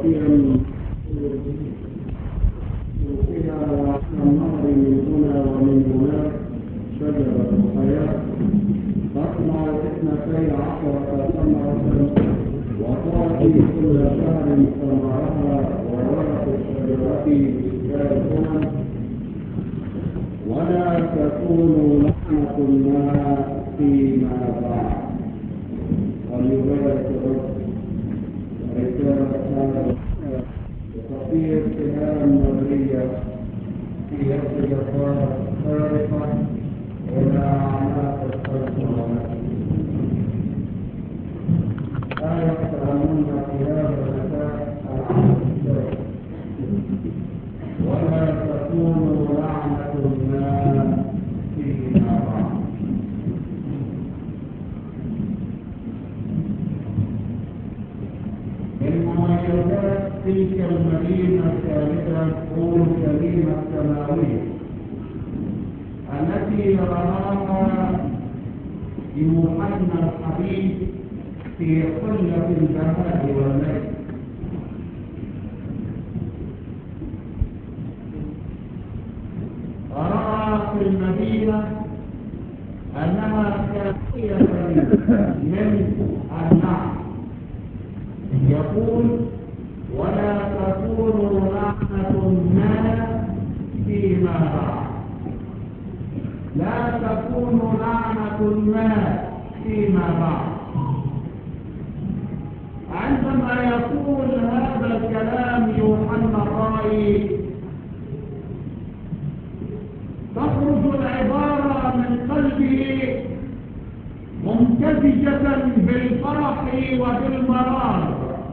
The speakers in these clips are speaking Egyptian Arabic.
كثيرا فيها النهر من هنا ومن هناك شجرة الحياة تطلع اثنتي عشرة ثمرة وتعطي كل شهر ثمرها وورق الشجرة بإشكال الأمم ولا تكون لعنة الماء فيما بعد ولذلك الرب رسالة هذا تطير سهام النبرية في يد جبار خارقة إلى أعماق الخلق لا يفهمون في هذا المساء العمل الشرعي ولا تكون لعنة الماء فيما بعد من مميزات تلك المدينة الثالثة أورشليم السماوية التي رآها يوحنا الحبيب في حلة البهاء والمجد رأى في المدينة أنها كافية من النعم يقول ولا تكون لعنة ما فيما بعد لا تكون لعنة ما فيما بعد عندما يقول هذا الكلام يوحنا الرائي تخرج العبارة من قلبه ممتزجة بالفرح وبالمرار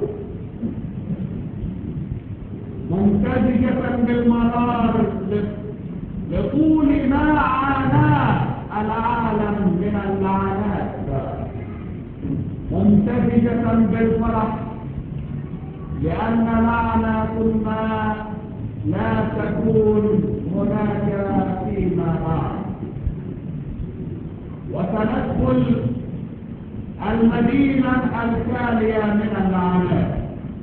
ممتزجة بالمرار لطول ما عاناه العالم من اللعنات ممتزجة بالفرح لأن لعنة ما لا تكون هناك فيما بعد وسندخل المدينة الخالية من اللعنات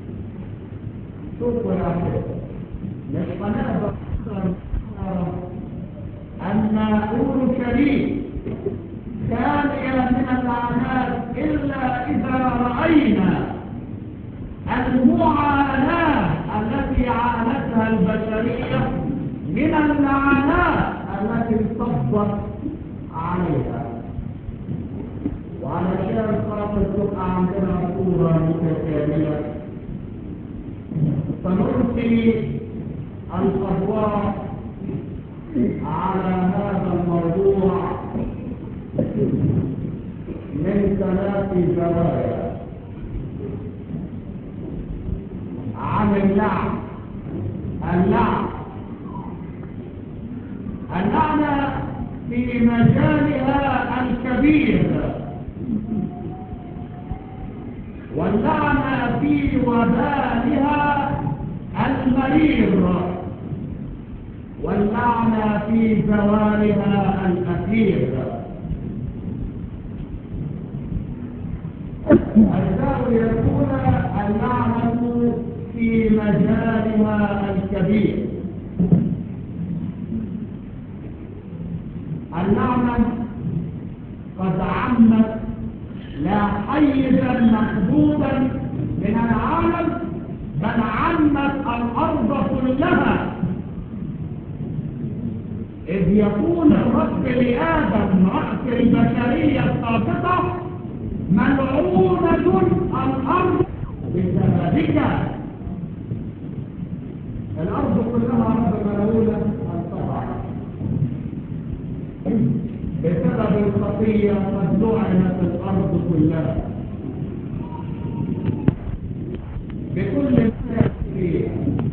شوفوا يا أخي مش هنقدر أن أورشليم خالية من اللعنات إلا إذا رأينا المعاناة التي عانتها البشرية من اللعنات التي صبت عليها وعلشان خاطر تبقى عندنا صورة متكاملة فنلقي الأضواء على هذا الموضوع من ثلاث زوايا عن اللعن اللعن اللعنة في مجالها الكبير واللعنة في وبالها المرير واللعنة في زوالها الأخير الزاوية الأولى اللعنة في مجالها الكبير اللعنة قد عمت لا حيزا محدودا من العالم بل عمت الأرض كلها إذ يقول الرب لآدم رأس البشرية الساقطة ملعونة الأرض بسببك الأرض كلها أرض ملعونة طبعا بسبب الخطية قد لعنت الأرض كلها بكل فيها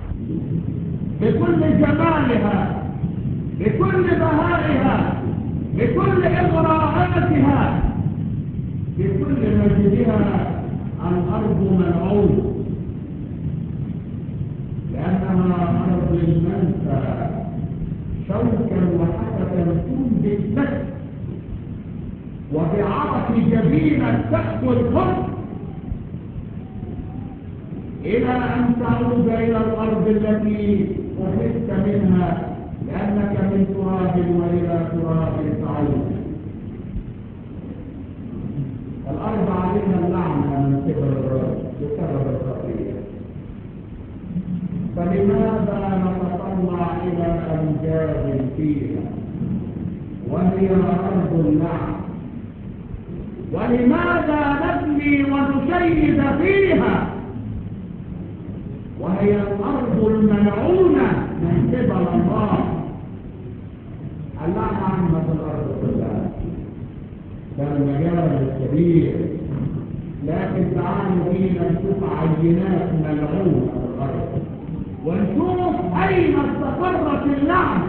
بكل جمالها بكل بهائها بكل إغراءاتها بكل مجدها الأرض ملعونة لأنها أرض المنفى شوكا وحسكا تنبت لك وبعرق جبينك تأكل خط إلى أن تعود إلى الأرض التي أخذت منها لأنك من تراب وإلى تراب تعود الأرض عليها اللعنة من قبل الرب بسبب الخطيئة فلماذا نتطلع إلى أمجاد فيها وهي أرض اللعنة ولماذا نبني ونشيد فيها وهي الأرض الملعونة من قبل الله اللعنة عامة في الأرض كلها ده المجال الكبير لكن تعالوا بينا نشوف عينات ملعونة في الأرض ونشوف أين استقرت اللعنة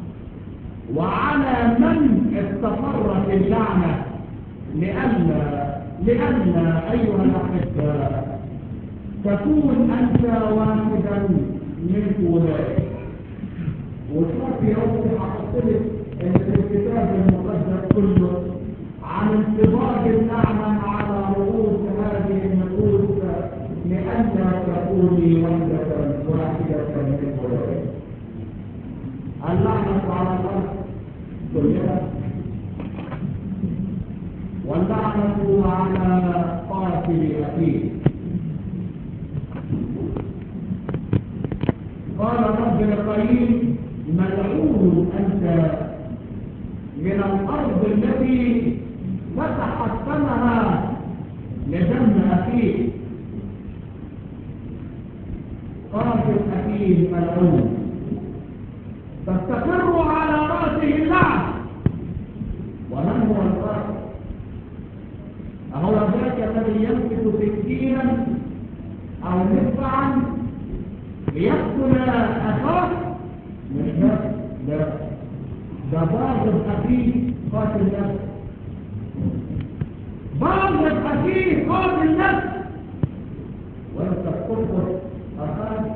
وعلى من استقرت اللعنة لئلا لئلا أيها الأحبة تكون أنت واحدا من أولئك وشوف يا أختي حققت لك إن في الكتاب المقدس كله عن انتظار اللعنة على رؤوس هذه النفوس لئلا تكوني وحدة واحدة من أولئك اللعنة على الأرض كلها واللعنة على قاتل أخيه قال رب القيم ملعون أنت من الأرض التي فتحت ثمها لدم أخيه قاتل أخيه ملعون تستقر على رأسه اللعنة ومن هو القاتل أهو ذاك الذي يمسك سكينا أو مدفعا ليقتل أخاه مش بس لا ده باغض أخيه قاتل نفسه باغض أخيه قاتل نفسه وأنت تقتل أخاك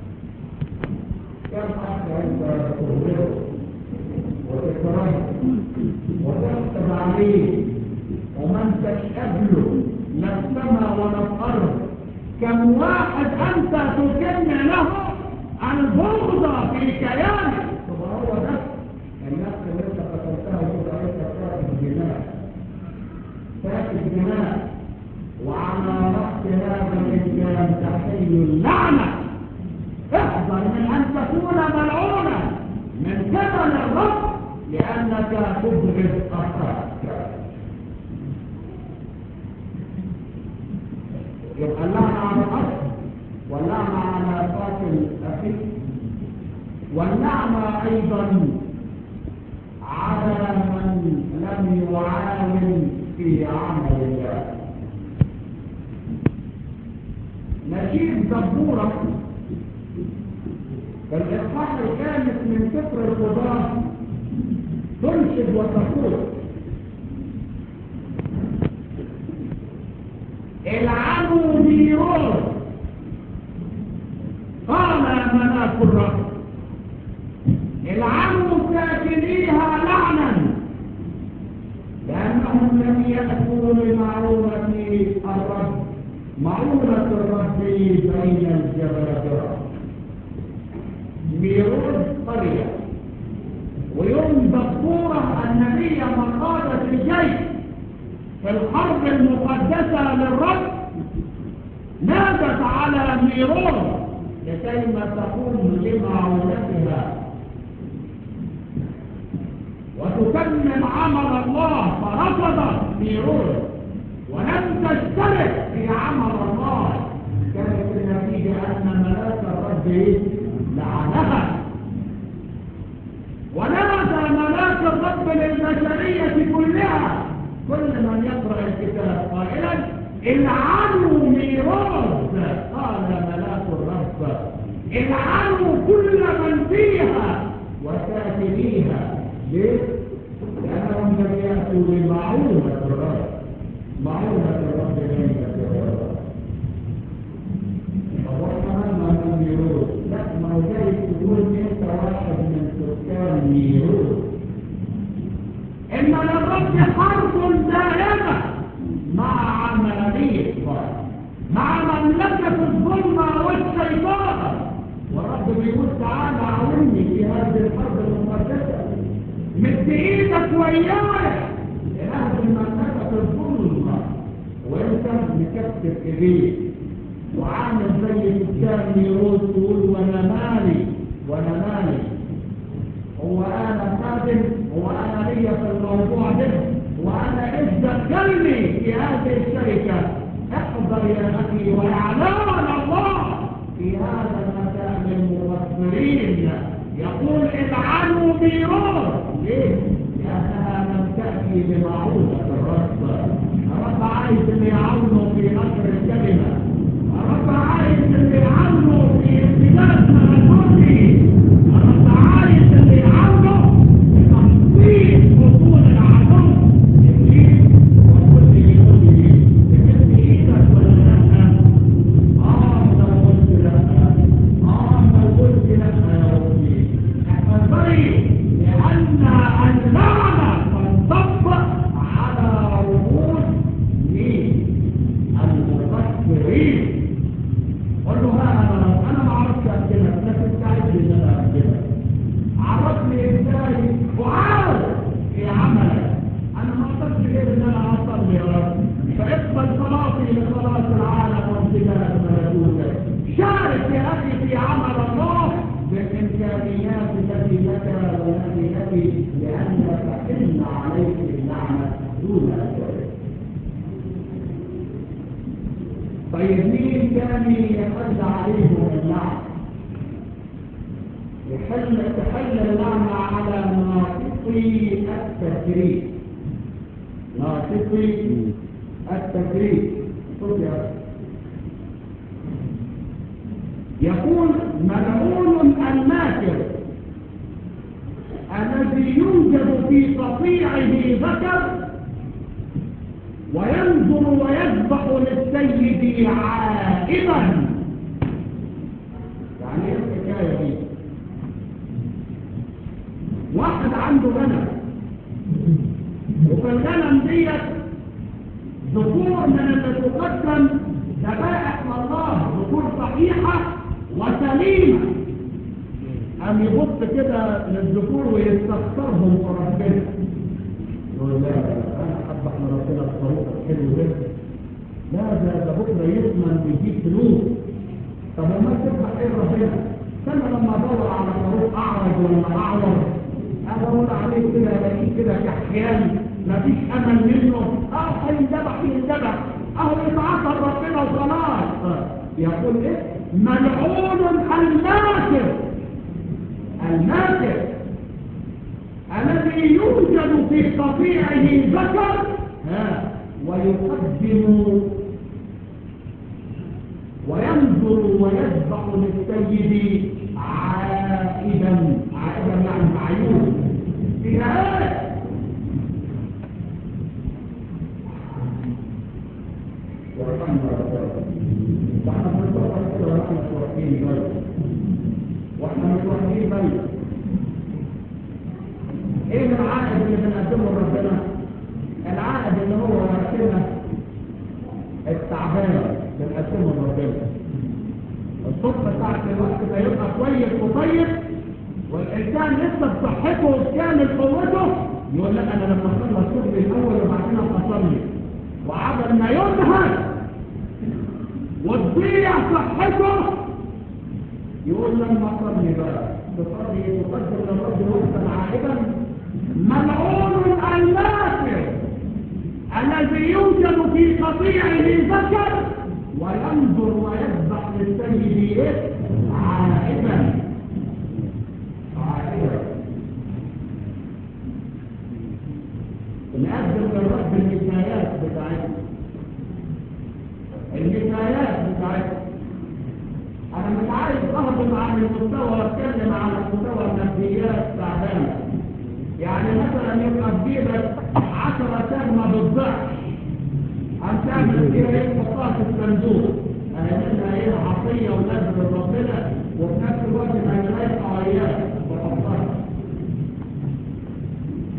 كم أخ أنت تغيره وتكرهه وتحسب عليه ومن تشأبله لا السماء ولا الأرض كم واحد أنت تكن له البغضة في كيانك طب هو ده النفس اللي انت قتلتها وانت انت فاك الدماء فاك الدماء وعلى رأس هذا الإنسان تحل اللعنة احذر من أن تكون ملعونا من قبل الرب لأنك تبغض أخاك يبقى اللعنة على الأرض واللعنة على قاتل أخيه واللعنة أيضا على من لم يعاون في عمل الله نجيب زبورة الإصحاح الخامس من سفر القضاء تنشد وتقول العنوا ميرون قال ملاك الرب العنوا ساكنيها لعنا لأنهم لم يأتوا لمعونة الرب معونة الرب بين الجبابرة ميرون قرية ويوم دكتورة النبي مقادة الجيش في الحرب المقدسة للرب نادت على ميرون لكي ما تقوم لمعونتها وتكمل عمل الله فرفضت ميرون ولم تشترك في عمل الله كانت النتيجة أن ملاك الرب لعنها ونادى ملاك الرب للبشرية كلها كل من يقرأ الكتاب قائلا العنوا ميراث قال ملاك الرب العنوا كل من فيها وساكنيها ليه؟ لأنهم لم يأتوا بمعونة الرب معونة الرب ليست الرب فوحنا ما من ميروث لا ما هو جاي تقول انت واحد من سكان ميروث إن للرب حرب دائمة مع عملية فرق مع مملكة الظلمة والشيطان والرب بيقول تعالى عاوني في هذه الحرب المقدسة مد ايدك وياي لهذه المملكة الظلمة وانت مكتب ايديك وعامل زي الكتاب يقول تقول وانا مالي وانا مالي هو انا خادم هو انا ليا في الموضوع ده وانا ايش دخلني في هذه الشركه احضر يا اخي ويعلمنا الله في هذا المكان للمغفرين يقول العنوا ميرون ليه؟ لانها لم تاتي بمعونه الرب الرب عايز اللي يعاونه في نشر الكلمه الرب عايز اللي يعاونه في امتداد ملكوته الرب عايز اللي يعاونه في تخطيط بطول العدو ابليس وكل جنوده تمد ايدك ولا لا؟ اه لو قلت لا اه لو قلت لا يا ربي احفظني لان اللعنه تنطبق على رؤوس مين؟ المفكرين قل له ها انا انا ما اعرفش اكلمك لكن تعرف ان انا اكلمك عرفني ازاي اعاود في عملك انا ما اقدرش غير ان انا اصلي يا رب فاقبل صلاتي لصلاه العالم وامتداد ملكوتك شارك يا اخي في عمل الله بالامكانيات التي لك والتي لك لانك ان عليك اللعنه دون اجل طيب مين كان يحل عليهم اللعنه يحل تحل اللعنة على ناطقي التكريم ناطقي التكريم شوف يا أخي. يقول ملعون الماكر الذي يوجد في قطيعه ذكر وينظر ويذبح للسيد عائبا يعني ايه الحكايه دي واحد عنده غنم وفي الغنم ديت ذكور من اللي تقدم ذبائح لله ذكور صحيحة وسليمة قام يبص كده للذكور ويستخسرهم في ربنا يقول لا انا حب احنا ربنا الخروف الحلو ده لا ده ده بكره يضمن ويجيب فلوس طب وما تفتح ايه ربنا استنى لما ادور على خروف اعرج ولا اعور ادور عليه كده الاقيه كده كحيان مفيش امل منه اه هيندبح يندبح اهو يتعاطى ربنا وخلاص يقول ايه ملعون الماكر الماكر الذي يوجد في قطيعه ذكر ها ويقدم وينظر ويذبح للسيد عائدا عائدا يعني معيوب في هذا واحنا بنتوقع كده واحنا متوقعين بلد واحنا متوقعين بلد ايه العائد اللي بنقدمه لربنا العائد اللي هو وقتنا التعبان بنقدمه لربنا الصبح بتاعت الوقت ده يبقى كويس وطيب والانسان لسه بصحته وبكامل قوته يقول لك انا لما اخلص شغلي الاول وبعدين ابقى اصلي وعبل ما ينهك وتضيع صحته يقول لما اصلي بقى تصلي تقدم للرب وقتا عائدا ملعون الماكر الذي يوجد في قطيعه ذكر وينظر ويذبح للسيد ايه عائدا عائدا نقدم للرب المثالات بتاعتنا المثالات بتاعتنا انا مش عايز اهضم عن المستوى واتكلم عن مستوى النفسيات تعبانه يعني مثلا يبقى في جيبك 10 سهم بالضعف أن تعمل فيها ايه تحطها في الصندوق أهي منها ايه عطية ونذر ربنا وفي نفس الوقت ما يلاقي عيات وحطها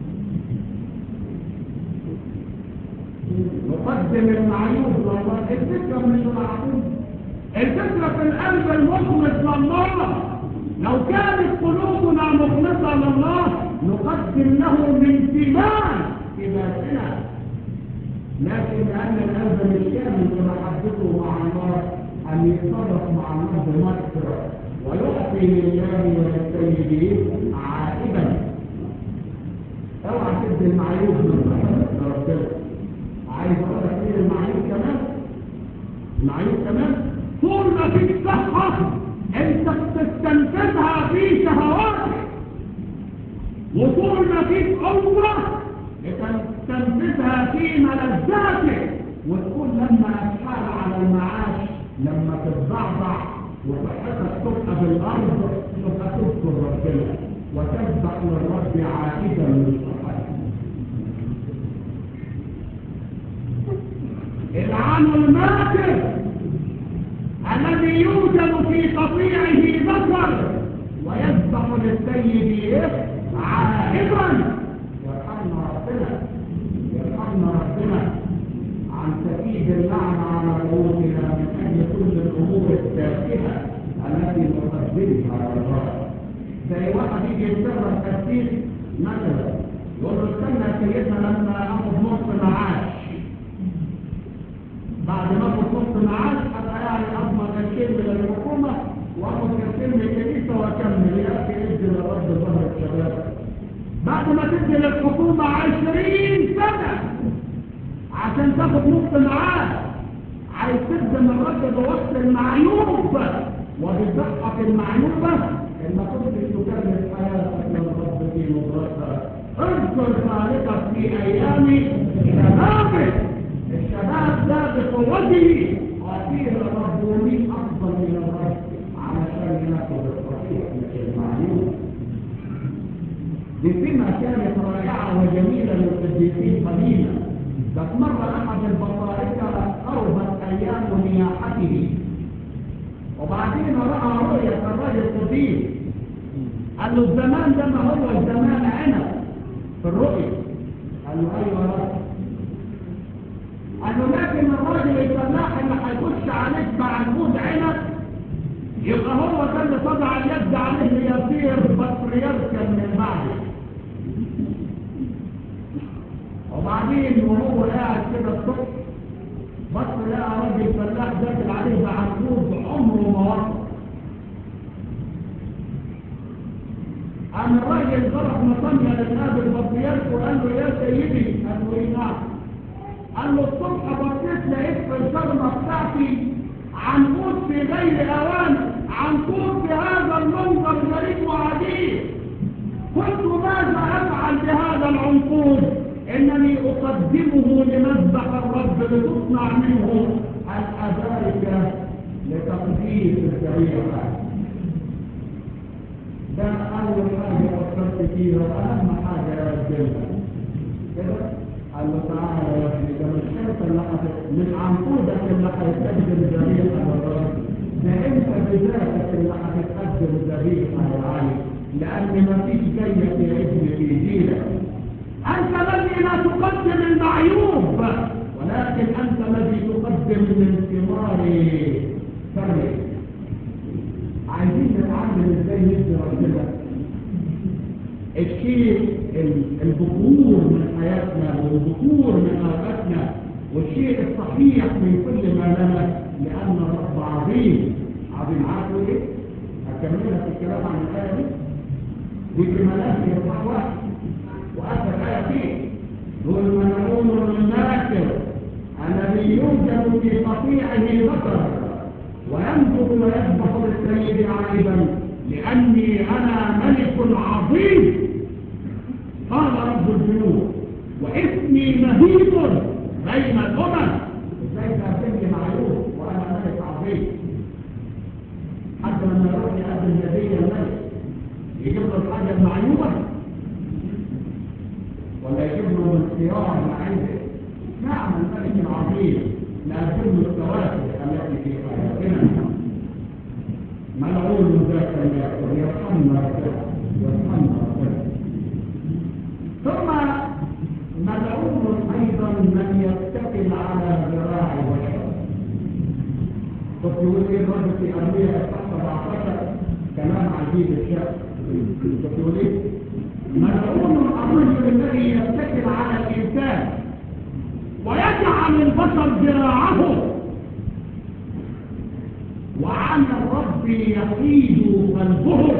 نقدم المعيوب لله انت الفكرة مش العقيدة الفكرة في القلب المخلص لله لو كانت قلوبنا مخلصة لله نقدم له من ثمان في ذاتنا لكن لأن القلب مش كامل في محبته مع الله أن يتصرف مع الله بمغفرة ويعطي لله وللسيد عائدا اوعى تدي المعيوب من محبة ربنا عايز اقول لك ايه المعيوب كمان المعيوب كمان طول ما فيك صحة انت بتستنفذها في شهواتك وطول ما فيك قوة بتستنفذها في ملذاتك وتكون لما اتحال على المعاش لما تتضعضع وصحتك تبقى بالارض تبقى تذكر ربنا وتسبح للرب عائدا من صحتك العام الماكر الذي يوجد في قطيعه ذكر ويسبح للسيد عائبا يرحمنا ربنا يرحمنا ربنا عن تأكيد اللعنة على قلوبنا من أجل كل الأمور التافهة التي نقدمها على الله زي واحد يجي يتكرر تفسير مثلا يقول له استنى يا سيدنا لما اخد نص معاش بعد ما اخد نص معاش ابقى يعني اضمن قرشين من الحكومه واخد قرشين من الكنيسه واكمل يا اخي ادي للرب ظهر الشباب بعد ما تدي للحكومه 20 سنه عشان تاخد نص معاش عايز تخدم الرب بوقت المعيوب وبالصحه المعيوبه لما كنت تكمل حياتك للرب في مدرسة اذكر خالقك في ايام شبابك الشباب ده بقوته اعطيه الرب ومين افضل من الرب علشان ياخد الصحيح مش المعلوم دي سمة كانت رائعة وجميلة للقديسين قديما بس مرة أحد البطاركة قربت أيام نياحته وبعدين رأى رؤية الرجل قديم قال له الزمان ده ما هو الزمان عنب في الرؤية قال له ايوه يا رب قال له لكن الراجل الفلاح اللي هيخش عليك بعنقود عنب يبقى هو ده اللي تضع اليد عليه ليصير بطريركا من بعده وبعدين وهو قاعد كده الصبح بص لقى راجل فلاح داخل عليه بعنقود عمره ما وصل قام الراجل ضرب مصنع للناب البطيات وقال له يا سيدي قال له ايه نعم قال له الصبح بصيت لقيت في الكرمه بتاعتي عنقود في غير اوان عنقود بهذا المنظر غريب وعجيب قلت ماذا افعل بهذا العنقود انني اقدمه لمذبح الرب لتصنع منه الاباركه لتقديس الذبيحه ده أول حاجة فكرت فيها وأهم حاجة أقدمها كده قال له تعالى يا ابني ده مش أنت اللي هت من عنقودك اللي هيتقدم ذبيحة للرب ده أنت بذاتك اللي هتتقدم ذبيحة يا علي لأن ما فيش جية يا ابني في جيلك أنت الذي لا تقدم المعيوب ولكن أنت الذي تقدم من ثمار فريق عايزين نتعلم ازاي ندي ربنا الشيء البخور من حياتنا والبخور من اوقاتنا والشيء الصحيح من كل ما لنا لان الرب عظيم عظيم عارفوا ايه؟ هكملها في الكلام عن الايه دي دي كمالات يرفع واحد واخر ايه فيه دول منعون الناكر الذي يوجد في قطيعه ذكر وينظر ويسبح للسيد عائبا لأني أنا ملك عظيم قال رب الجنود واسمي مهيب بين الأمم ازاي تقدمني معلوم وأنا ملك عظيم حتى لما يروح يقدم هدية الملك يجيب له الحاجة المعيوبة ولا يجيب له من خيار ما عنده نعم الملك العظيم نقدم له الكواكب التي في حياتنا ملعون ذاك الله يرحمنا ربنا يرحمنا ربنا ثم ملعون ايضا من يتكل على ذراع بشر شوف يقول ايه الرد في أرمية الصح 17 كلام عجيب الشعب شوف يقول ايه ملعون الرجل الذي يتكل على الإنسان ويجعل البشر ذراعه وعن الرب يحيد قلبه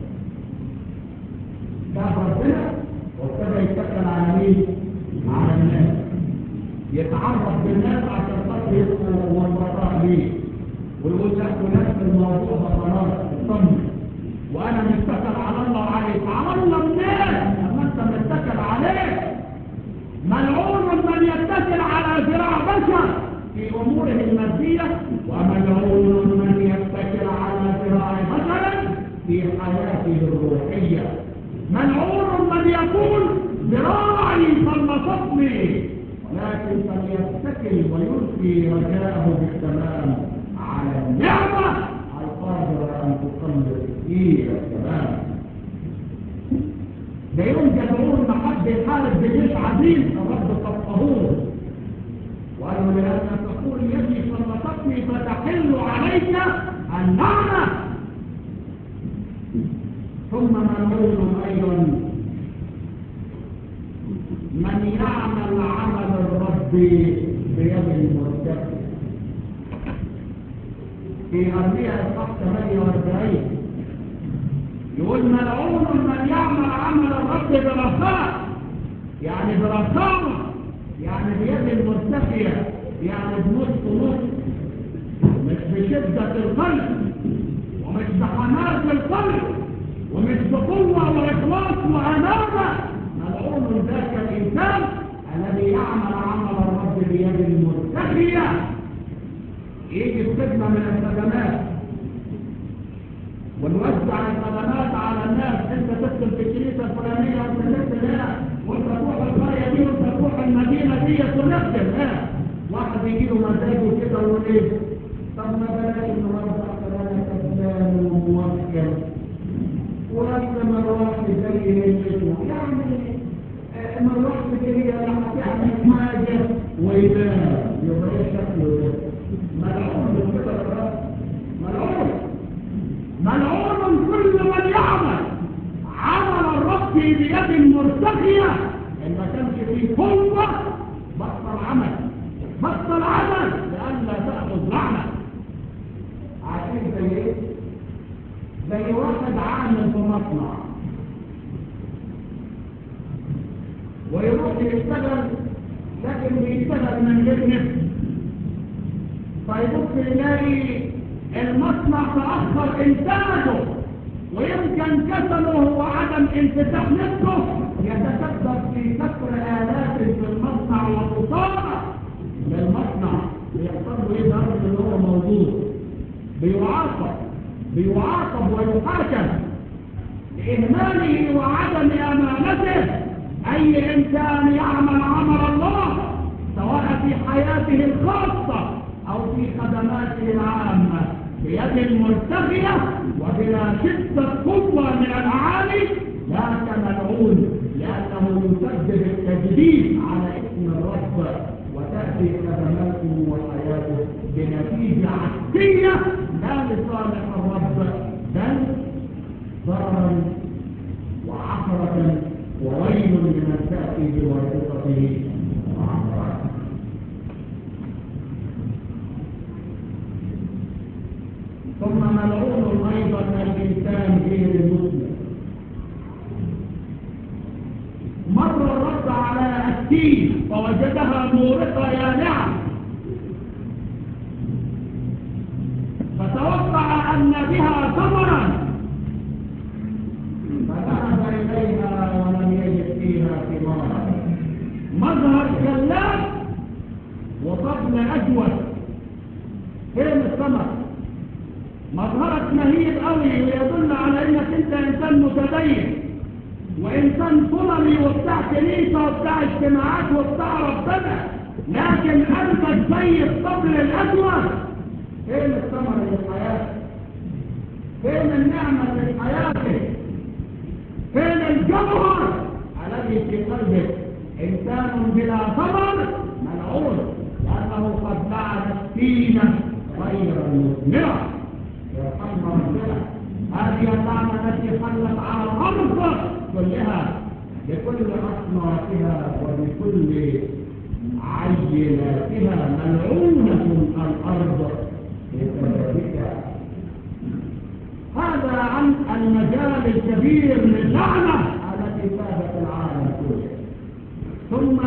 ده ربنا وابتدى يتكل على مين؟ على الناس يتعرف بالناس عشان خاطر يبقوا والبراء ليه ويقول لك نفس الموضوع ده خلاص اطمن وانا متكل على الله وعليك على الله منين لما انت متكل عليه ملعون من يتكل على ذراع بشر في اموره الماديه وملعون من يتكل على ذراع بشر في حياته الروحيه ملعون من يقول ذراعي خلصتني ولكن فليتكل ويلقي رجاءه بالتمام على النعمه القادره ان تخلص فيه التمام ده يوم جدعون ما حد يحارب بجيش عظيم الرب صفهوه وقالوا لأن تقول يدي سلطتني فتحل عليك النعمة ثم ملعون أيضا من يعمل عمل الرب بيد المرتب في أرمية الصح 48 يقول ملعون من يعمل عمل الرب برخاء يعني برخاوة يعني بيد المرتفية يعني بنص نص مش بشدة القلب ومش بحماس القلب ومش بقوة وإخلاص وأمانة ملعون ذاك الإنسان الذي يعمل عمل الرب بيد المرتفية يجي الخدمة من الخدمات ونوزع الخدمات على الناس انت تدخل في الكنيسه الفلانيه وانت تدخل هنا وانت تروح القريه دي وانت تروح المدينه دي ونخدم ها واحد يجي له مزاجه كده ويقول ايه طب ما بلاش النهارده احسن انا كسلان وموكل ولما مروحت زي نيته يعني آه، مروحت هي اللي هتعمل حاجه وينام يبقى ايه شكله ده ملعون كده الراس ملعون ملعون كل من يعمل عمل الرب بيد مرتخية إن ما كانش فيه قوة بطل عمل بطل عمل لألا تأخذ لعنة عارفين زي إيه؟ زي واحد عامل في مصنع ويروح يشتغل لكن بيشتغل من غير نفس فيبص يلاقي المصنع تأخر إنتاجه ويمكن كسله وعدم انفتاح نفسه يتسبب في كسر آلاف في المصنع وخسارة للمصنع بيحصل له ايه ده اللي هو موجود بيعاقب بيعاقب ويحاكم لإهماله وعدم أمانته أي إنسان يعمل عمل الله سواء في حياته الخاصة أو في خدماته العامة بيد مرتفية وبلا شدة قوة من الأعالي ذاك ملعون لأنه يسبب التجديد على اسم الرب وتأتي خدماته وحياته بنتيجة عكسية لا لصالح الرب بل ضررا وعثرة وويل لمن تأتي بواسطته وعثرة ثم ملعون ايضا الانسان غير المسلم مر الرد على التين فوجدها مورقه يانعه فتوقع ان بها ثمرا فذهب اليها ولم يجد فيها ثمارا مظهر خلاف وطفل اجود فين الثمر مظهرك مهيب قوي ويدل على انك انت انسان متدين وانسان صلبي وبتاع كنيسه وبتاع اجتماعات وبتاع ربنا لكن قلبك زي الطبل الاسود فين الثمر للحياه فين النعمه للحياه فين الجوهر الذي في قلبك انسان بلا ثمر ملعون لانه قد لعن السينه غير مثمرة يرحمنا ربنا هذه اللعنة التي حلت على الأرض كلها بكل أصنافها وبكل عيناتها ملعونة الأرض بسببك هذا عن المجال الكبير للعنة التي فادت العالم كله ثم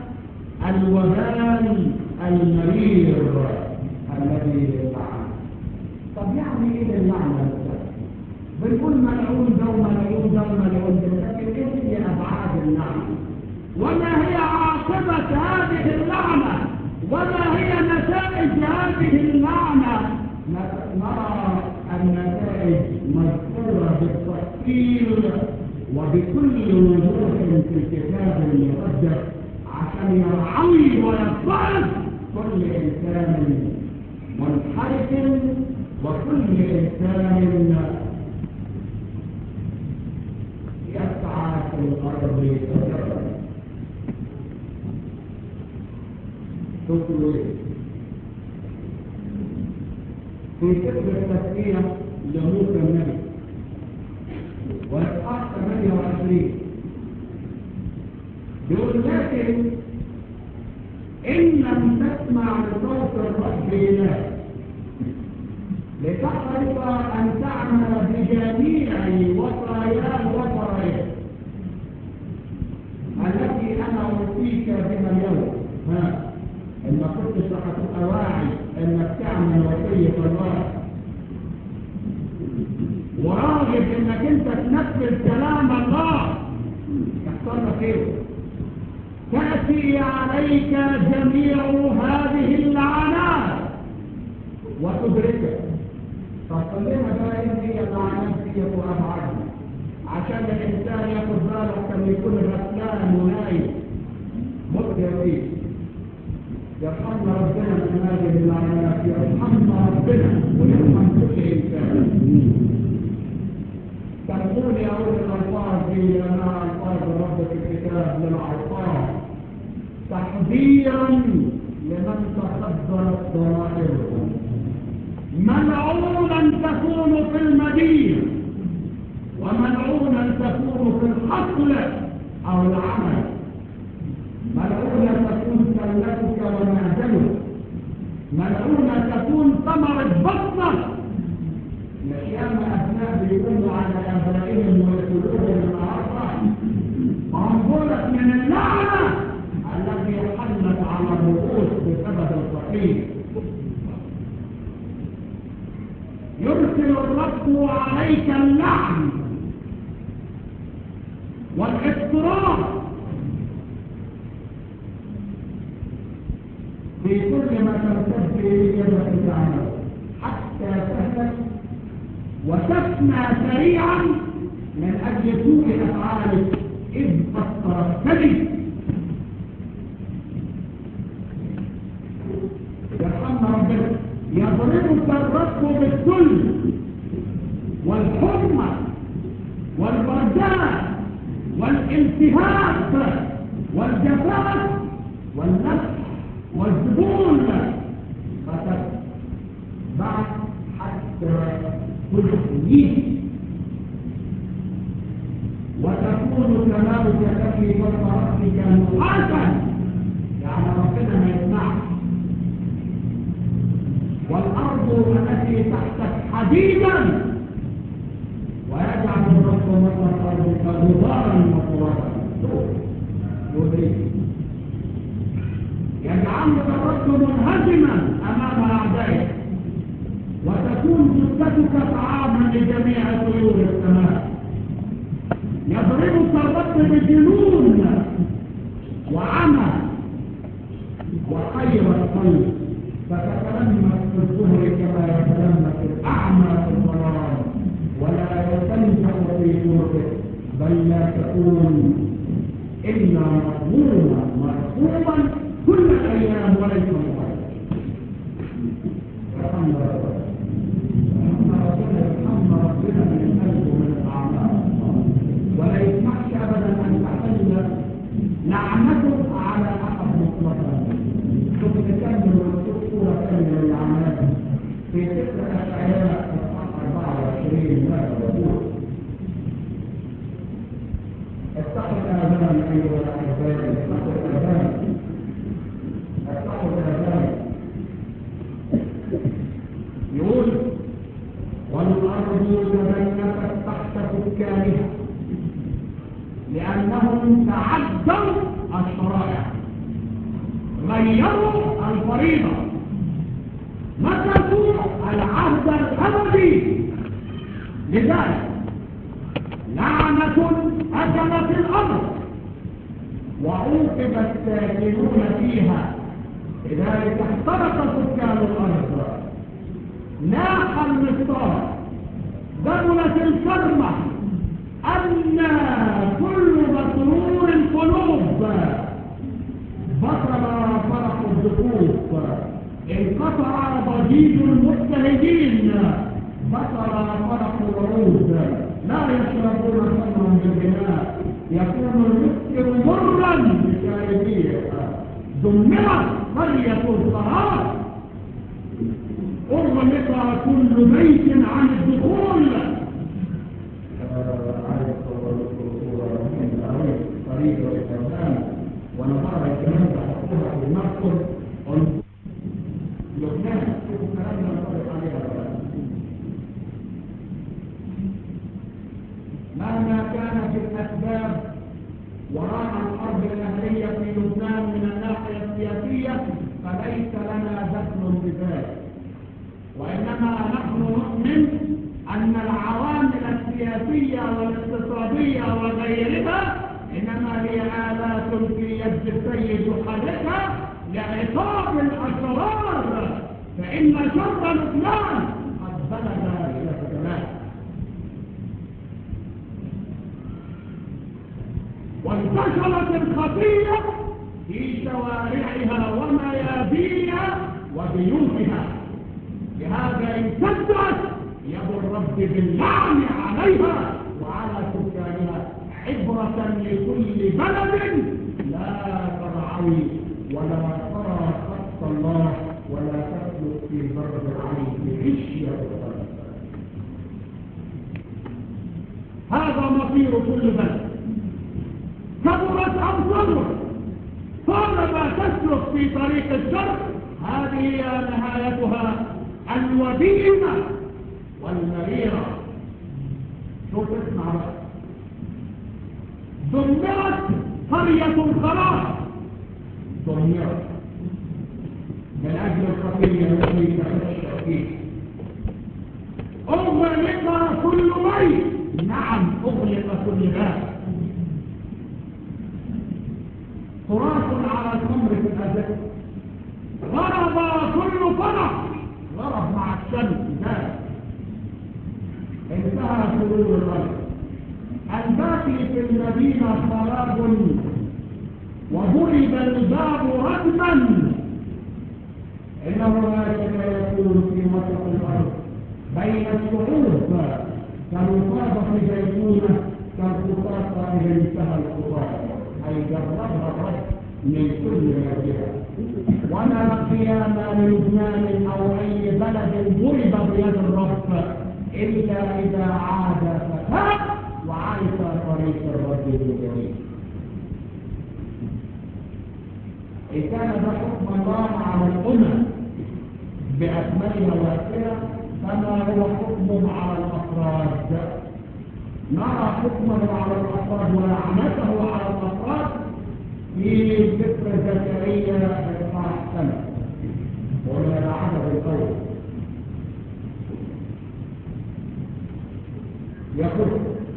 الوبال المرير الذي للعنة طب يعني ايه اللعنة بنقول ملعون ده وملعون ده وملعون ده لكن ايه هي ابعاد اللعنة وما هي عاقبة هذه اللعنة وما هي نتائج هذه اللعنة نرى النتائج مذكورة بالتفصيل وبكل وضوح في الكتاب المقدس عشان يرعوي ويضطرب كل إنسان منحرف وكل إنسان يسعى في الأرض تجرب شكرا في سفر التسمية لموسى النبي والإصحاح 28 يقول لكن إن لم تسمع لصوت الرب إله لتحرص أن تعمل بجميع وصاياه وفرائض التي أنا أوصيك بها اليوم ها إن ما كنتش هتبقى واعي إنك تعمل وصية الله وراغب إنك أنت تنفذ كلام الله يحصل لك إيه؟ تأتي عليك جميع هذه اللعنات وتدركك فصلنا بقى ايه هي اللعنات دي وابعادها عشان الانسان ياخد باله كان يكون غفلان ونايم مت يا سيدي يرحمنا ربنا من هذه اللعنات يرحمنا ربنا ويرحم كل انسان تقول يا اولي الالفاظ دي لانها الفاظ رب في الكتاب للالفاظ تحذيرا لمن تخدرت ضمائرهم ملعونا تكون في المدينة وملعونا تكون في الحقل أو العمل ملعونا تكون سلتك ومعدنك ملعونا تكون ثمرة بطنك يشيام أبناء بيقولوا على أبنائهم ويقولون النهارده منظورة من اللعنة التي حلت على الرؤوس بسبب الفقير يرسل الرب عليك اللعن والاضطراب في كل ما ترتد اليه يدك تعالى حتى تهلك وتفنى سريعا من اجل سوء افعالك اذ قد تركتني يرحمنا ربنا يضربك الرب بالذل والحمى والبردان والالتهاب والجفاف والنفس والزبون فتتبع حتى تحييه وتكون كلامك التي فوق راسك نحاسا يعني ربنا ما يسمعك والأرض التي تحتك حديدا ويجعل الرب مطلق أرضك غبارا وترابا يدرك يجعلك الرب منهزما أمام أعدائك وتكون جثتك طعاما لجميع طيور السماء يضربك الرب بجنون وعمى وخير القلب فتتلمس في الظهر كما يتلمس الأعمى في الظلام ولا تنجح في طرقك بل لا تكون إلا مظلوما مرحوما كل الأيام وليس مغير رحمنا ربنا رحمنا ربنا رحمنا ربنا من القلب ومن الأعمال ولا يسمحش أبدا أن تحل لعنته على أحد مطلقا شوف نكمل ونشوف صورة كاملة للعمل في سفر الأشعياء أصحاح 24 ماذا يقول اتقوا الآذان أيها الأحباء اتقوا الآذان اتقوا الآذان يقول والأرض تبنت تحت سكانها لأنهم تعدوا الشرائع غيروا الفريضة نكثوا العهد الأبدي لذلك لعنة أكلت الأرض وعوقب الساكنون فيها لذلك احترق سكان الأرض ناح المسطار ذبلت الكرمة أن كل مسرور القلوب بطل فرح الزقوف انقطع ضجيج المجتهدين بطل فرح العود لا يشربون خمرا بالغناء يكون المسكر مرا لشاربيه دمرت قرية القرار أغلق كل بيت عن الدخول طريقة الإنسان ونظر الكلام تحطوها في المذكر لبنان شوفوا كلامنا نطلق عليها مهما كانت الأسباب وراء الحرب الأهلية في لبنان من الناحية السياسية فليس لنا دخل بذلك وإنما نحن نؤمن أن العوامل السياسية والاقتصادية وغيرها إنما هي آلات في يد السيد يحركها لعقاب الأشرار فإن شر لبنان قد بلغ إلى السماء وانتشرت الخطية في شوارعها وميادينها وبيوتها لهذا امتدت يد الرب باللعن عليها وعلى سكانها عبرة لكل بلد لا ترعوي ولا ترى خط الله ولا تسلك في بر العين عشية هذا مصير كل بلد كبرت أم صغرت طالما تسلك في طريق الشر هذه هي نهايتها الوديمة والمريرة شوف اسمع بقى دمرت قرية الخلاص دمرت من أجل الخطية التي تخش فيه أغلق كل بيت نعم أغلق كل باب تراث على الخمر في الأزل غرب كل فرح غرب مع الشمس ذلك انتهى سرور الرجل الباقي في المدينة خراب وضرب الباب ردما إنه هكذا يكون في وسط الأرض بين الشعوب كالمصابة زيتونة كالخطاطة إذا انتهى الخطاط أي جربها الرب من كل جهة ولا قيام للبنان أو أي بلد ضرب بيد الرب إلا إذا عاد فتاب وعرف طريق الرب الجديد إن كان ده حكم الله على الأمم بأكملها وأكلها فما هو حكمه على الأفراد نرى حكمه على الأفراد ولعنته على الأفراد في ذكر زكريا إصحاح سنة ومن العدد الأول يقول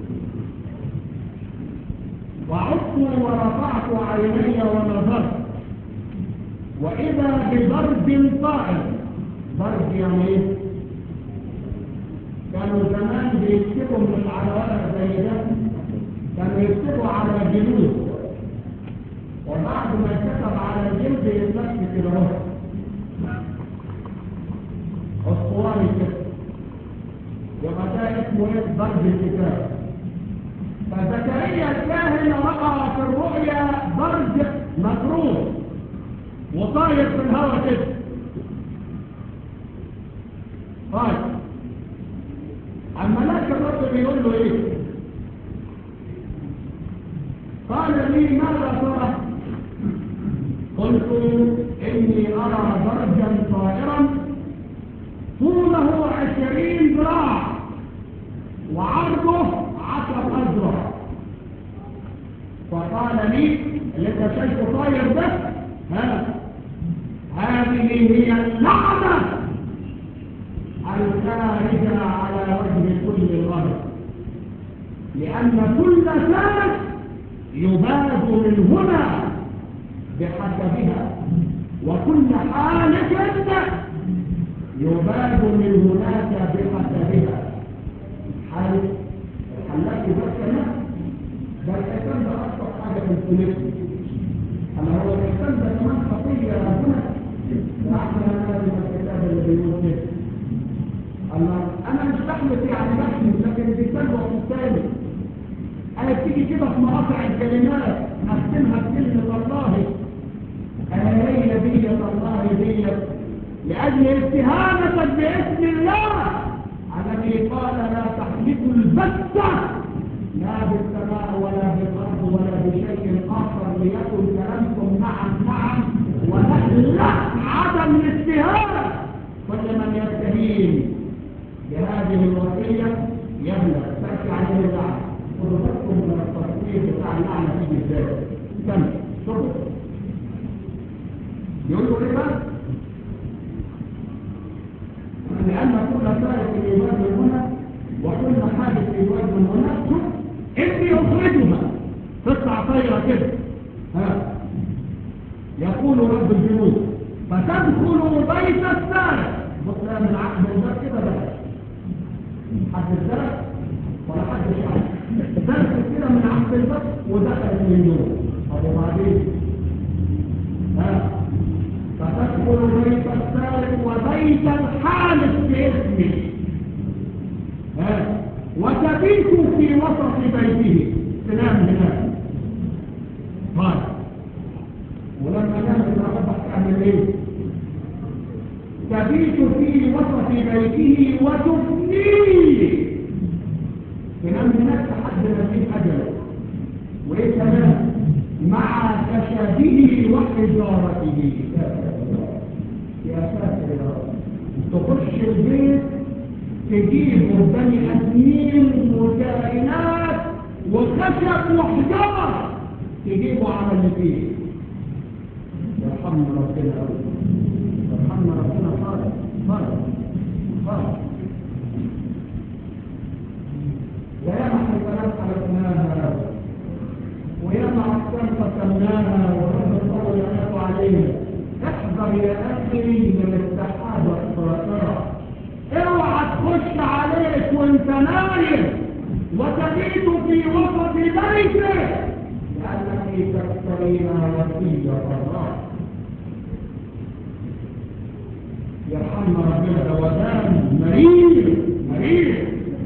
وعدت ورفعت عيني ونظرت وإذا بضرب طائر ضرب يعني ايه؟ كانوا زمان بيكتبوا مش على ورق زي ده كانوا يكتبوا على جلود وبعد ما كتب على الجلد يتلف كده اهو اسطواني كده يبقى ده اسمه ايه ضرب الكتاب فزكريا الكاهن رأى في الرؤيا ضرب مكروه وطاير في الهواء كده طيب الملاك الرب بيقول له ايه قال لي ماذا ترى قلت اني ارى درجا طائرا طوله عشرين ذراع وعرضه عشرة أذرع فقال لي اللي انت شايفه طاير ده ها هذه هي اللعنة الخارجة على وجه كل الأرض لأن كل ثالث يباد من هنا بحسبها وكل حالك يباد من هناك بحسبها حالك حلقت بس كمان ده الحساب ده أكثر حاجة في الفلسطين أما هو الحساب ده كمان خطية ربنا رحمة الله من الكتاب اللي بيقول كده الله انا مش بحمل يعني بحمل لكن الانسان وقت الثاني انا بتيجي كده في مقاطع الكلمات اختمها بكلمه الله انا هي دية الله دية لاجل اتهامتك باسم الله الذي قال لا تحلفوا البتة لا بالسماء ولا بالارض ولا بشيء اخر ليكن كلامكم نعم نعم ولا لا عدم الاتهام كل من يستهين بهذه الوصية يبلغ تأتي عليه اللعنة خذوا من التصوير بتاع اللعنة فيه ازاي كم شوفوا يقولوا ايه بقى لأن كل ثالث يوجد هنا وكل حادث يوجد هنا شوف اني اخرجها تطلع طايرة كده ها يقول رب الجنود فتدخل بيت الثالث بص من العقد ده كده بقى حد الزرق ولا حد شعر درس كده من عقد البط ودخلت من دول طب وبعدين ها فتدخل بيت الثالث وبيت الحالف باسمه ها وتبيت في وسط بيته سلام هناك طيب ولما نامت ربك تعمل ايه تبيت في وسط بيته وتفنيه تنام هناك لحد ما تجيب اجله وايه كمان مع كشافه وحجارته يا ساتر يا رب تخش البيت تجيب بني ادمين وكائنات وخشب وحجاره تجيبه على اللي فيه يرحمنا ربنا قوي يرحمنا ربنا خالص خالص خالص وياما حيوانات خلقناها وياما أقسام قسمناها ورب الله يعرف علينا احذر يا أخي من السحابة الطائرة اوعى تخش عليك وانت نايم وتبيت في وسط بيتك لأنك تكترين وصية الله يرحمنا ربنا دوام مرير مرير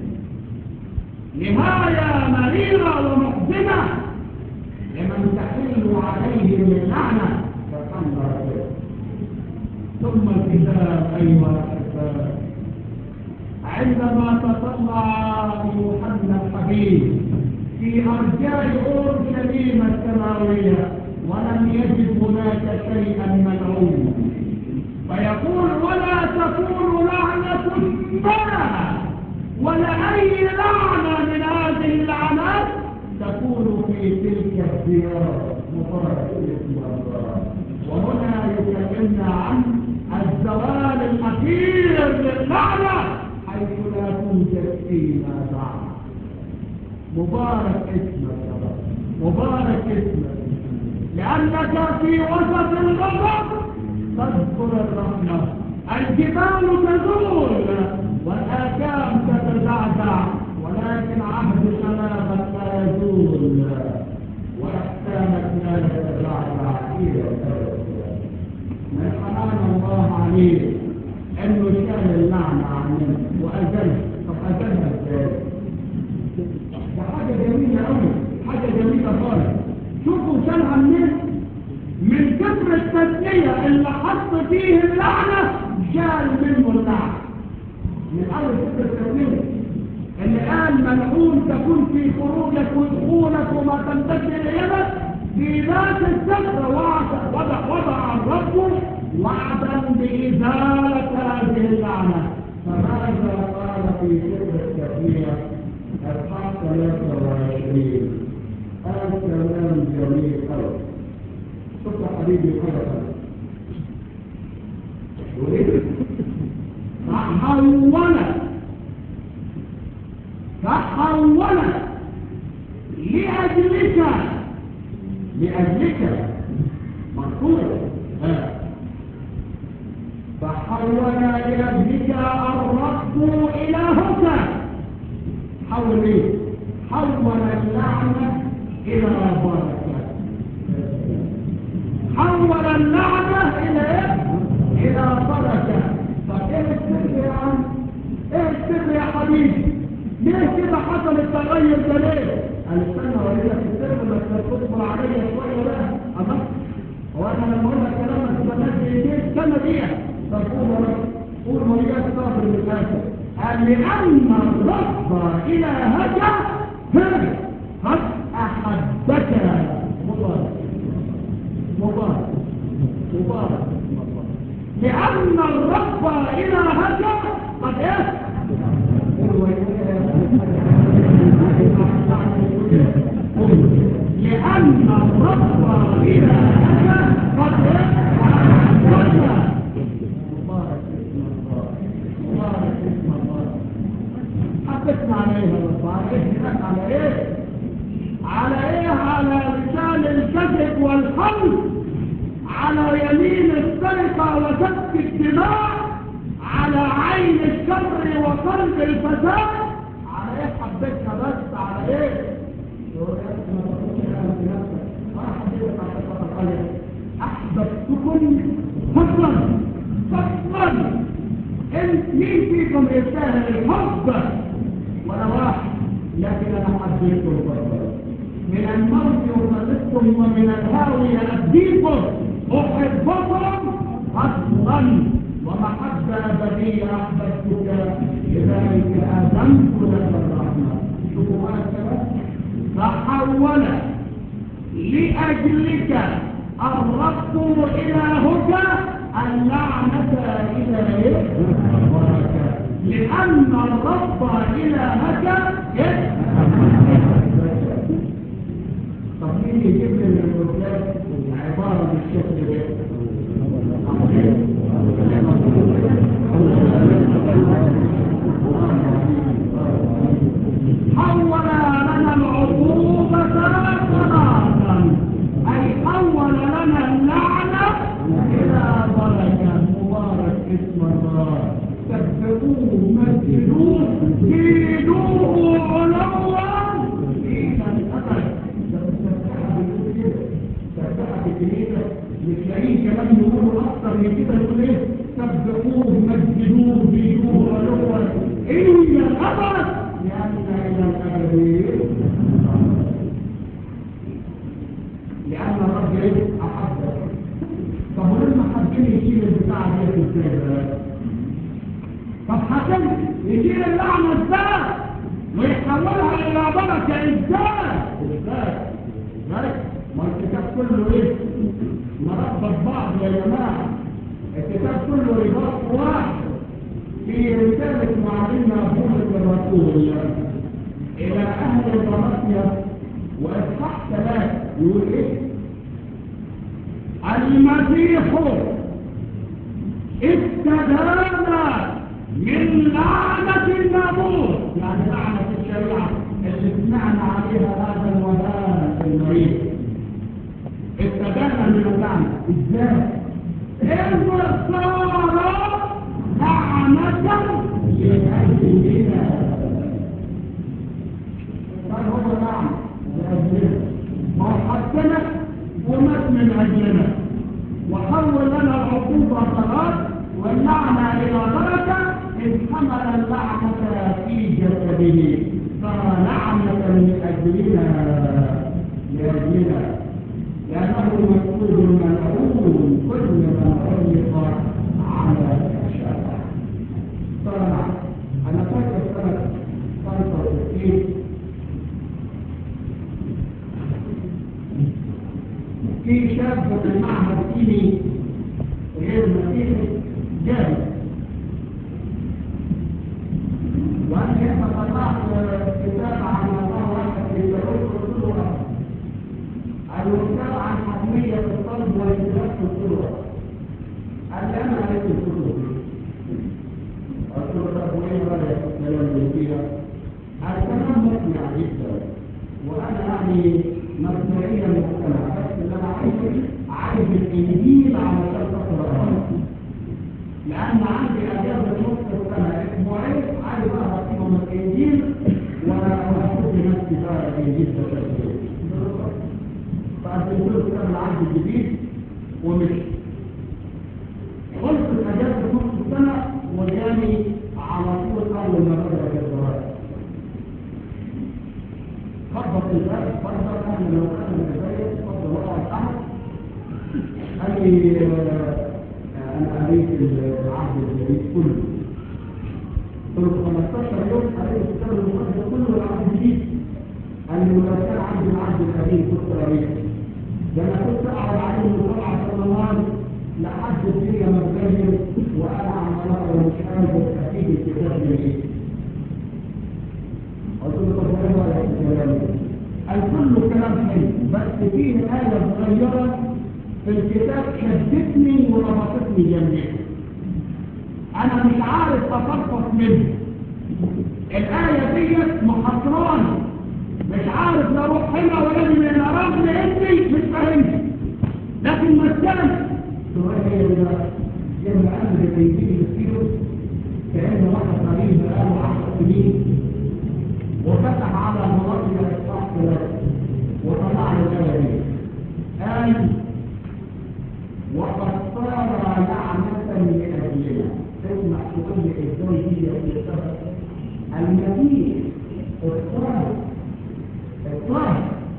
نهاية مريرة ومحزنة لمن تحل عليه من لعنة يرحمنا ربنا ثم الكتاب أيها الأحباب عندما تطلع يوحنا الحبيب في أرجاء أورشليم السماوية ولم يجد هناك شيئا ملعون فيقول ولا تكون لعنة ما ولا أي لعنة من هذه اللعنات تكون في تلك الديار مبارك اسم الله وهنا يكلمنا عن الزوال الأخير للعنة حيث لا توجد فيما بعد مبارك اسمك يا رب مبارك اسمك لأنك في وسط الغضب تذكر الرحمة الجبال تزول والآكام تتزعزع ولكن عهد شبابك لا يزول وأحكامك لا تتزعزع إلى من حنان الله عليه انه شال اللعنة عننا وأزلها طب أزلها ازاي؟ ده حاجة جميلة أوي حاجة جميلة خالص شوفوا شالها منين؟ من كثر التسلية اللي حط فيه اللعنة شال منه اللعنة من اول سفر التكوين اللي قال ملعون تكون في خروجك ودخولك وما تمتد ليدك في ذات السفر وعد وضع وضع الرب وعدا بإزالة هذه اللعنة فماذا قال في سفر التكوين الحق 23 قال كلام جميل قوي شوف يا حبيبي قال تحولت تحولت لأجلك لأجلك مذكور تحول لأجلك الرب إلهك حول ايه حول اللعنة إلى بركة حول اللعنة إلى ايه إلى بركة طب ايه السر يا عم ايه السر يا حبيبي ليه كده حصل التغير ده ليه قال استنى اوريك السر بس تصبر عليا شويه بقى الله هو انا لما اقول لك كلام ما تستناش ايديك استنى دقيقه طب قول يا رب قول وياك صابر من الاخر قال لان الرب الهك قد احبك مبارك مبارك مبارك لأن الرب إلهك قد إيه؟ لأن الرب إلهك قد إيه؟ مبارك اسم الله مبارك اسم الله حبتنا عليها الرب على إيه هناك على إيه؟ على إيه؟ على لسان الكذب والخلق على يمين السرقة وسفك الدماء على عين الشر وقلب الفساد على ايه حبيتنا بس على ايه احببتكم فضلا فضلا انت مين فيكم يستاهل الحب ولا واحد لكن انا حبيتكم فضلا من الموت يخلصكم ومن الهاوية أبديكم أحبكم أصلا ومحبة أبدية أحببتك لذلك آدمت لك الرحمة شوفوا بقى الكلام فحول لأجلك الرب إلهك اللعنة إلى البركة لأن الرب إلهك طب مين يجيب لي من الرجال عبارة بالشكل ده حول لنا العقوبة ثلاثا أي حول لنا اللعنة إلى بركة مبارك اسم الله تكتبوه مجدوه زيدوه علوا إلى الأبد مش لاقيين كلام يقولوا اكتر من كده يقول ايه سبحوه مجدوه زيدوه علوا الى الابد لان الى الابد لان الرب ايه احبك طب ولما حبني يشيل البتاع دي ازاي بقى طب حسن يشيل اللعنه ازاي ويحولها الى بركه ازاي ازاي ازاي ما الكتاب كله ايه مربط بعض يا جماعة الكتاب كله رباط واحد في رسالة معلمنا بولس الرسول إلى أهل الغراسية وإصحاح ثلاث يقول إيه؟ المسيح استدان من لعنة الناموس يعني لعنة الشريعة اللي سمعنا عليها هذا الوباء المريض استدان من اللعنة ازاي؟ إن صار لعنة لأجلنا قال هو لعنة لأجلنا ما هو حسنا ومات من أجلنا وحول لنا العقوبة ثلاث واللعنة إلى بركة إذ حمل اللعنة في جسده صار لعنة لأجلنا لأجلنا لأنه مكتوب ملعون كل من علق على الشرع صار في شاب في المعهد الديني غير مسيحي جاهز وأنا كيف طلعت كتاب عن الله واحد في الدروس قلت له الكتاب عن حتمية الطلب والانتلاك في الصورة قال لي أنا قريت الكتب دي قلت له طب وإيه رأيك في الكلام اللي فيها؟ الكلام مقنع جدا وأنا يعني مبدئيا مقتنع بس اللي أنا عايزه عايز الإنجيل علشان تقرأ لأن عندي أجازة نص السنة أسبوعين عايز أقرأ فيهم الإنجيل وأشوف لنفسي بقى الإنجيل ده شكله إيه. فقدمت له الكتاب العهد الجديد ومشي قلت الأجازة نص السنة وجاني على طول أول ما بدأ الدراسة خبط الباب اتفضل اهلا لو كان ازيك اتفضل اقعد تحت قال لي آه، انا قريت العهد الجديد كله قلت له 15 يوم قريت الكتاب المقدس كله العهد الجديد قال لي ولو كان عندي العهد القديم كنت قريته ده انا كنت اقعد عليه من طلعه سنوات لحد الدنيا ما تغير وانا عمال اقرا ومش قادر اكيد الكتاب من ايه قلت له طب ايه رايك في كلامي؟ قال كله كلام حلو بس فيه آية صغيرة في الكتاب شدتني وربطتني جنبها أنا مش عارف أتفقص منها الآية ديت محصراني مش عارف لا أروح هنا ولا من الأراضي لأني مش فاهمها لكن مسألة سؤال هي بقى لما قال لي بيجي يصير كأنه واحد قريب بقاله 10 سنين وفتح على المرضي الإصلاح ثلاثة وطلع له الآية دي قال وقد صار لعنة لأجلنا تسمع تقول لي ازاي دي يا السبب المسيح الصالح الصالح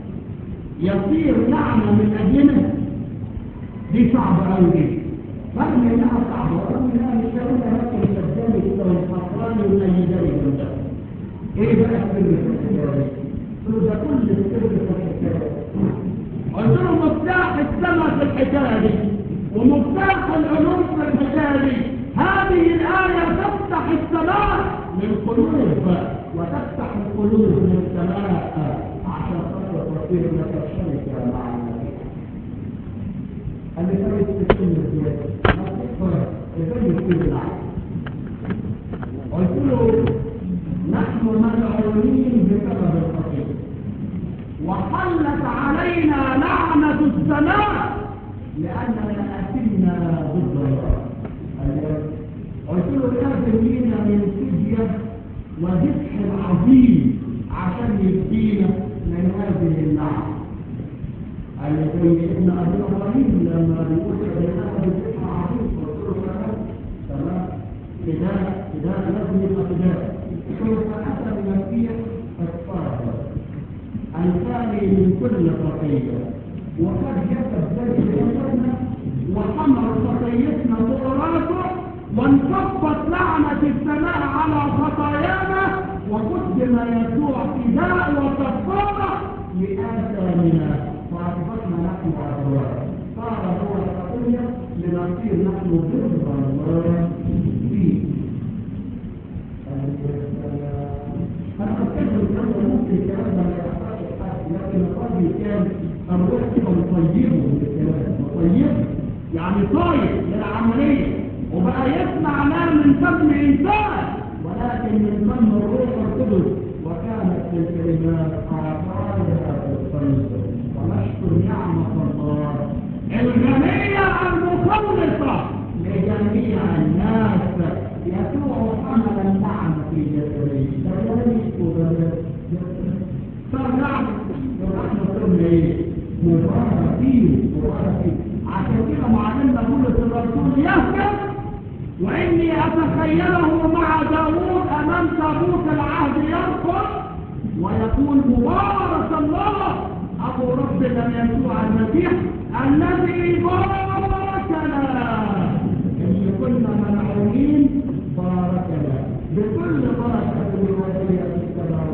يصير لعنة من أجلنا دي صعبة أوي دي رغم إنها صعبة رغم إنها مش هقولها لك الشداني كده والحصراني والأيداني جنبها ايه بقى السر في الحكايه قلت له ده كل السر في الحكايه قلت له مفتاح السماء في الحكايه دي ومفتاح العلوم في الحكايه دي هذه الايه تفتح السماء للقلوب وتفتح القلوب للسماء عشان خاطر تصير لك شركه مع المسيح قال لي طيب تسلم ازاي؟ ما تقدر ازاي يصير العقل قلت له نحن ملعونين بسبب الخطيئة وحلت علينا لعنة السماء لأننا أتمنا ضد الله قلت له لازم لينا من فدية وذبح عظيم عشان يدينا من هذه اللعنة قال لي زي ابن أبي إبراهيم لما بيقول كده بذبح عظيم قلت له تمام تمام فداء فداء لازم يبقى فداء سوف أتى المسيح الطاهر الخالي من كل خطية وقد جسد ذلك جسدنا وحمل خطيتنا فوق راسه وانصبت لعنة السماء على خطايانا وقدم يسوع فداء وكفارة لآثامنا فأصبحنا نحن أبرار صار هو الخطية لنصير نحن ضد الله فيه أنا أتكلم الكلام ده ممكن الكلام ده ما يحتاج حد لكن الراجل كان الروح كده مطيبه من الكلام مطيبه يعني طايب للعملية وبقى يسمع لا من فم إنسان ولكن من فم الروح القدس وكانت في الكلمات أعطاها في القلب ونشكر نعمة الله الغنية المخلصة لجميع الناس يسوع حمل اللعنة في جسده كذلك وذلك صار لعنة ونحن صرنا ايه؟ مباركين مباركين عشان كده معلمنا بولس الرسول يهجر واني اتخيله مع داوود امام تابوت العهد يرقص ويقول مبارك الله ابو ربنا يسوع المسيح الذي باركنا اللي كنا ملعونين باركنا بكل بركة وهدية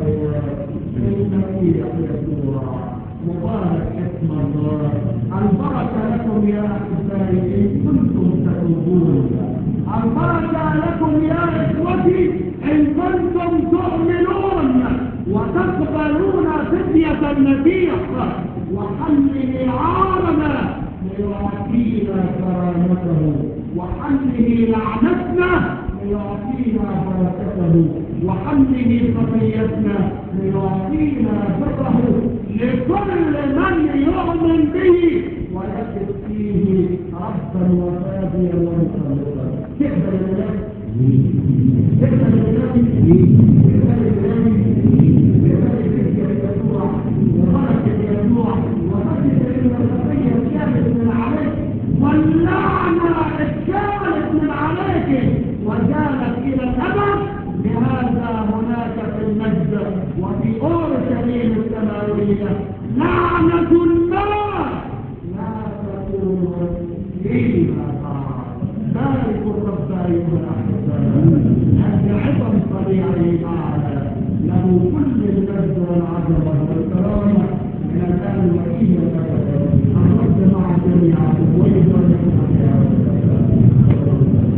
السماويات المسيح يسوع مبارك اسم الله لكم يا أحبائي إن كنتم تتوبون البركة لكم يا إخوتي إن كنتم تؤمنون وتقبلون فدية المسيح وحمله عارنا ليعطينا كرامته وحمله لعنتنا ليعطينا بركته وحمله خطيتنا ليعطينا بره لكل من يؤمن به ويجد فيه ربا وفاديا ومخلصا تقبل الناس تقبل الناس تقبل الناس تقبل يسوع وبركة يسوع وبركة الخطية اتشالت من عليك واللعنة اتشالت من عليك وزالت إلى الأبد لهذا هناك في المجد وفي أورشليم السماوية لعنة الله لا تكون فيما بعد بارك الرب أيها الأحباء أن عظم صريعه أعلى له كل المجد والعظمة والكرامة من الآن وإلى الأبد الرب مع الجميع ويبارك يا رب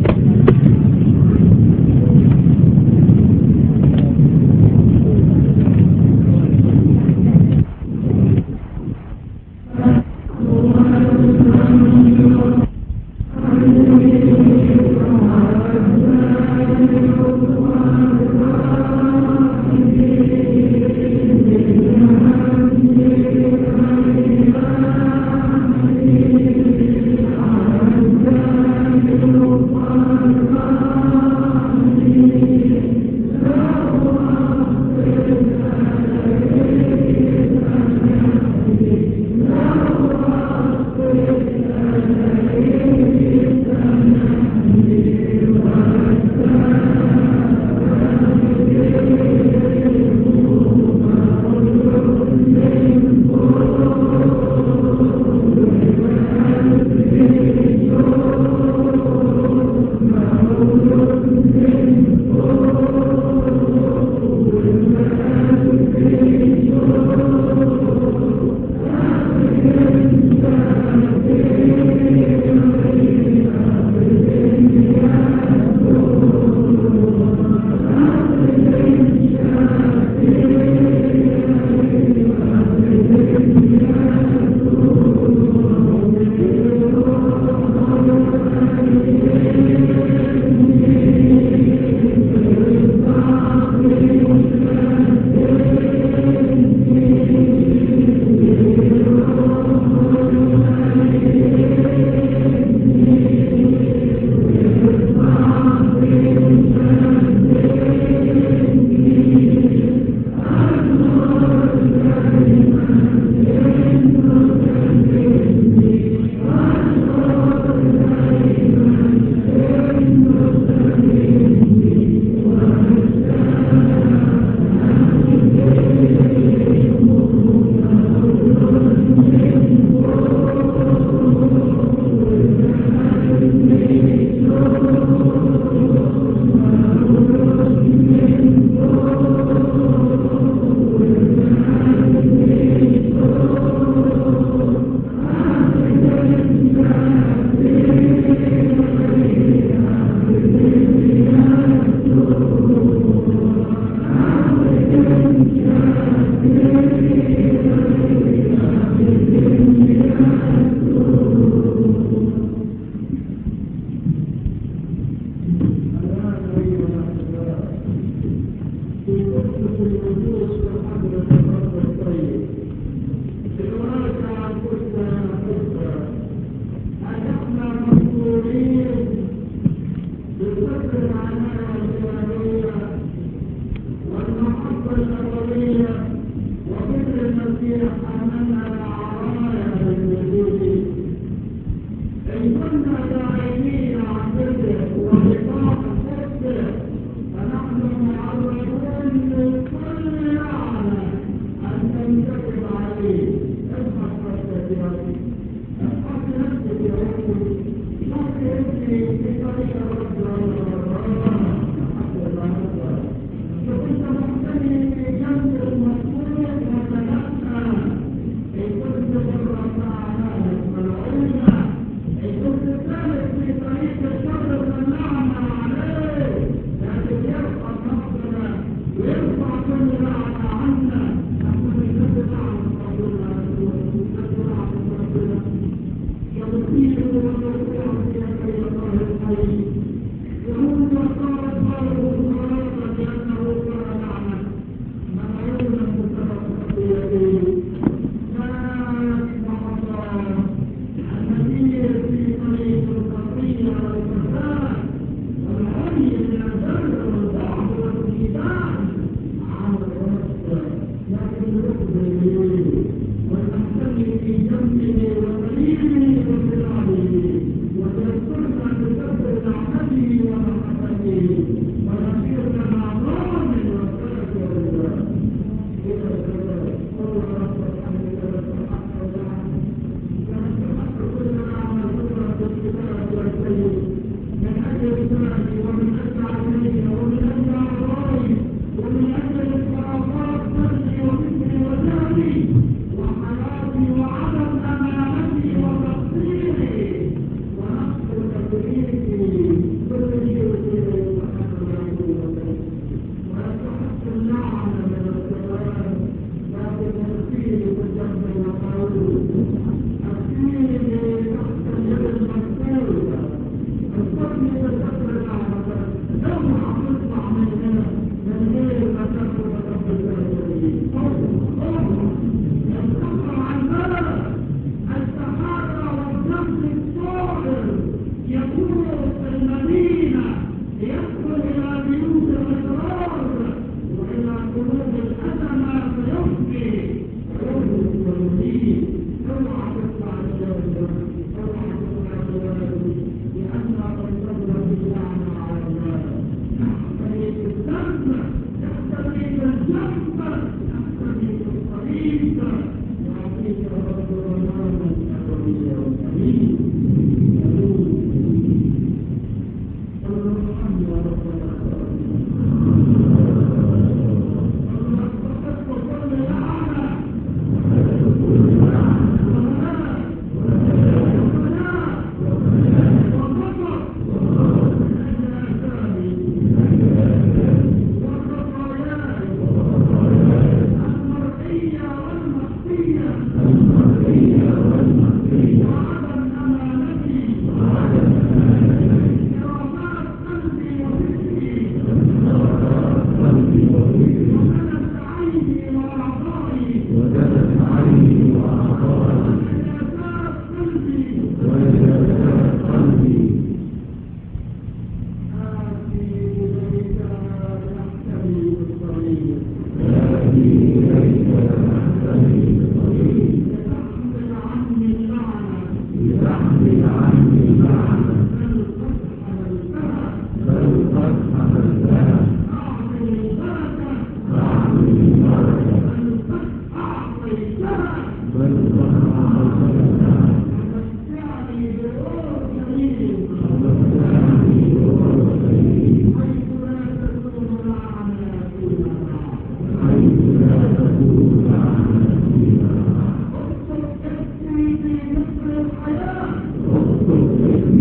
Thank you.